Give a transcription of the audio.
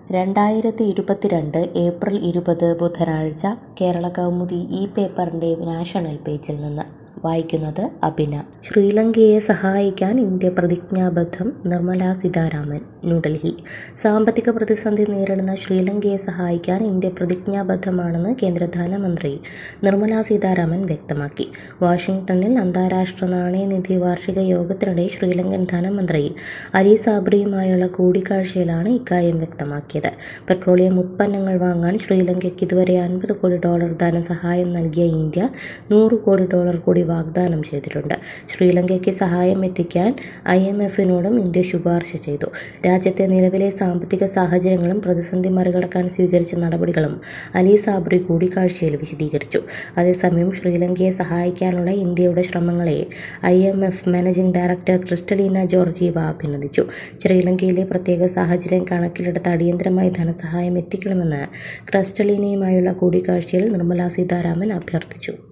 രണ്ടായിരത്തി ഇരുപത്തിരണ്ട് ഏപ്രിൽ ഇരുപത് ബുധനാഴ്ച കേരള കൗമുദി ഈ പേപ്പറിൻ്റെ നാഷണൽ പേജിൽ നിന്ന് വായിക്കുന്നത് അബിന ശ്രീലങ്കയെ സഹായിക്കാൻ ഇന്ത്യ പ്രതിജ്ഞാബദ്ധം നിർമ്മല സീതാരാമൻ ന്യൂഡൽഹി സാമ്പത്തിക പ്രതിസന്ധി നേരിടുന്ന ശ്രീലങ്കയെ സഹായിക്കാൻ ഇന്ത്യ പ്രതിജ്ഞാബദ്ധമാണെന്ന് കേന്ദ്ര ധനമന്ത്രി നിർമ്മല സീതാരാമൻ വ്യക്തമാക്കി വാഷിംഗ്ടണിൽ അന്താരാഷ്ട്ര നാണയനിധി വാർഷിക യോഗത്തിനിടെ ശ്രീലങ്കൻ ധനമന്ത്രി അലി സാബ്രിയുമായുള്ള കൂടിക്കാഴ്ചയിലാണ് ഇക്കാര്യം വ്യക്തമാക്കിയത് പെട്രോളിയം ഉത്പന്നങ്ങൾ വാങ്ങാൻ ശ്രീലങ്കയ്ക്ക് ഇതുവരെ അൻപത് കോടി ഡോളർ ധനസഹായം നൽകിയ ഇന്ത്യ നൂറ് കോടി ഡോളർ കൂടി വാഗ്ദാനം ചെയ്തിട്ടുണ്ട് ശ്രീലങ്കയ്ക്ക് സഹായം എത്തിക്കാൻ ഐ എം എഫിനോടും ഇന്ത്യ ശുപാർശ ചെയ്തു രാജ്യത്തെ നിലവിലെ സാമ്പത്തിക സാഹചര്യങ്ങളും പ്രതിസന്ധി മറികടക്കാൻ സ്വീകരിച്ച നടപടികളും അലി സാബ്രി കൂടിക്കാഴ്ചയിൽ വിശദീകരിച്ചു അതേസമയം ശ്രീലങ്കയെ സഹായിക്കാനുള്ള ഇന്ത്യയുടെ ശ്രമങ്ങളെ I M F managing director Kristalina Georgieva അഭിനന്ദിച്ചു ശ്രീലങ്കയിലെ പ്രത്യേക സാഹചര്യം കണക്കിലെടുത്ത് അടിയന്തരമായി ധനസഹായം എത്തിക്കണമെന്ന് ക്രിസ്റ്റലീനയുമായുള്ള കൂടിക്കാഴ്ചയിൽ നിർമ്മല സീതാരാമൻ അഭ്യർത്ഥിച്ചു